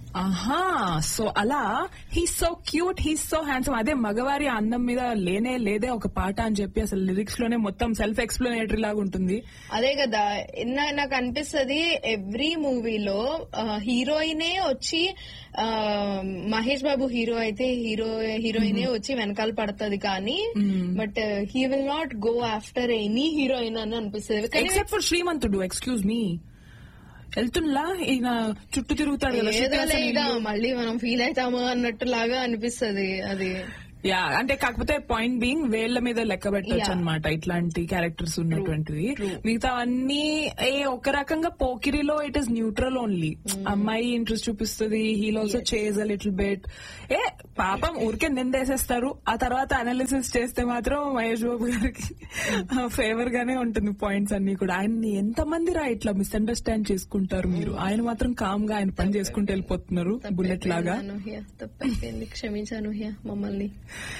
ఆహా సో అలా he so cute he so handsome అదే మగవారి అందం మీద లేనే లేదే ఒక పాట అని చెప్పి అసలు లిరిక్స్ లోనే మొత్తం సెల్ఫ్ ఎక్స్ప్లెనేటరీ లాగా ఉంటుంది అదే కదా నా- నాకు అనిపిస్తుంది ఎవ్రీ మూవీలో హీరోయినే వచ్చి ఆ, మహేష్ బాబు హీరో అయితే హీరో హీరోయినే వచ్చి వెనకాల పడుతుంది కానీ but he will not go after any heroine అని అనిపిస్తుంది కానీ except for Srimanthudu excuse me వెళ్తున్నా ఈయన చుట్టూ తిరుగుతాడు కదా ఏదో శృతి హాసన్ లేదా ఇల్లు. మళ్ళీ మనం ఫీల్ అవుతాము అన్నట్టు లాగా అనిపిస్తుంది అది యా అంటే కాకపోతే పాయింట్ బీయింగ్ వేళ్ల మీద లెక్క పెట్టచ్చు Yeah. అనమాట ఇట్లాంటి క్యారెక్టర్స్ ఉన్నటువంటివి మిగతా అన్ని ఏ ఒక రకంగా పోకిరిలో ఇట్ ఇస్ న్యూట్రల్ ఓన్లీ అమ్మాయి ఇంట్రెస్ట్ చూపిస్తుంది he'll also chase a little bit ఏ పాపం ఊరికే నిందేసేస్తారు ఆ తర్వాత అనాలిసిస్ చేస్తే మాత్రం మహేష్ బాబు గారికి ఫేవర్ గానే ఉంటుంది పాయింట్స్ అన్ని కూడా ఆయన్ని ఎంతమంది రా ఇట్లా మిస్అండర్స్టాండ్ చేసుకుంటారు మీరు ఆయన మాత్రం కామ్ గా ఆయన పని చేసుకుంటూ వెళ్ళిపోతున్నారు బుల్లెట్ లాగా అనూహ్య తప్పైపోయింది క్షమించాను హ్య మమ్మల్ని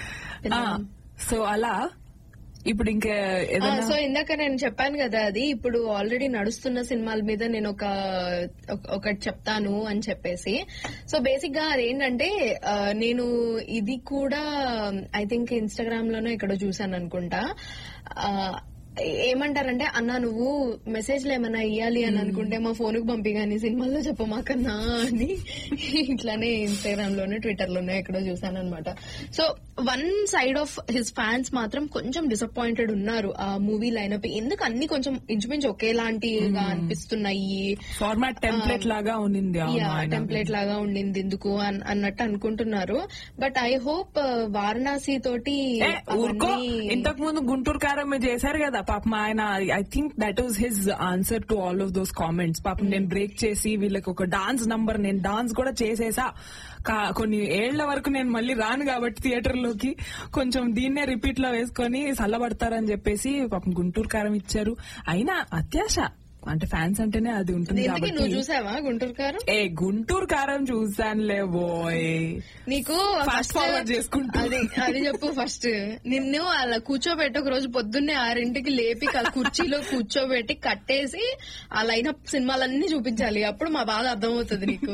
సో అలా ఇప్పుడు ఇంకా ఏదైనా సో ఇందాక నేను చెప్పాను కదా అది ఇప్పుడు ఆల్రెడీ నడుస్తున్న సినిమాల మీద నేను ఒక ఒక- ఒకటి చెప్తాను అని చెప్పేసి సో బేసిక్ గా అదేంటంటే ఆ, నేను ఇది కూడా ఐ థింక్ ఇన్స్టాగ్రామ్ లోనే ఎక్కడో చూసాను అనుకుంటా ఆ, ఏమంటారంటే అన్నా నువ్వు మెసేజ్లు ఏమైనా ఇయ్యాలి అని అనుకుంటే మా ఫోన్ కు పంపి కానీ సినిమాల్లో చెప్పమాకన్నా అని ఇట్లానే ఇన్స్టాగ్రామ్ లోనే ట్విట్టర్ లోనే ఎక్కడో చూసాను అనమాట so one side of his fans మాత్రం కొంచెం డిసప్పాయింటెడ్ ఉన్నారు ఆ మూవీ లైనప్ ఎందుకు అన్ని కొంచెం ఇంచుమించు ఒకేలాంటిగా అనిపిస్తున్నాయి ఫార్మాట్ టెంప్లెట్ లాగా ఉండింది అవును ఆయన. టెంప్లెట్ లాగా ఉండింది ఎందుకు అన్- అన్నట్టు అనుకుంటున్నారు బట్ ఐ హోప్ వారణాసి తోటి ఏ, ఊరుకో అవన్నీ- ఇంతకు ముందు గుంటూరు కారం మీద చేశారు కదా పాపం ఆయన I think that was his answer to all of those comments పాపం నేను బ్రేక్ చేసి వీళ్ళకి ఒక డాన్స్ నంబర్ నేను డాన్స్ కూడా చేసేసా కా- కొన్ని ఏళ్ల వరకు నేను మళ్ళీ రాను కాబట్టి థియేటర్ లోకి కొంచెం దీన్నే రిపీట్ లో వేసుకొని చల్లబడతారని చెప్పేసి పాపం గుంటూరు కారం ఇచ్చారు అయినా అత్యాశ అంటే ఫ్యాన్స్ అంటేనే అది ఉంటుంది ఇంతకీ నువ్వు కాబట్టి చూసావా గుంటూరు కారం ఏ గుంటూరు కారం చూసానులే బోయ్ నీకు Fast first- forward చేసుకుంటూ. అది అది చెప్పు ఫస్ట్ నిన్ను అలా కూర్చోబెట్టి ఒక రోజు పొద్దున్నే ఆరింటికి లేపి క- కుర్చీలో కూర్చోబెట్టి కట్టేసి ఆ లైనప్ సినిమాలన్నీ చూపించాలి అప్పుడు మా బాధ అర్థమవుతుంది నీకు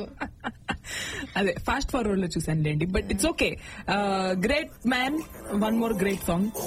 అదే ఫాస్ట్ ఫార్వర్డ్ లో చూసాను లేండి but it's okay great man one more great song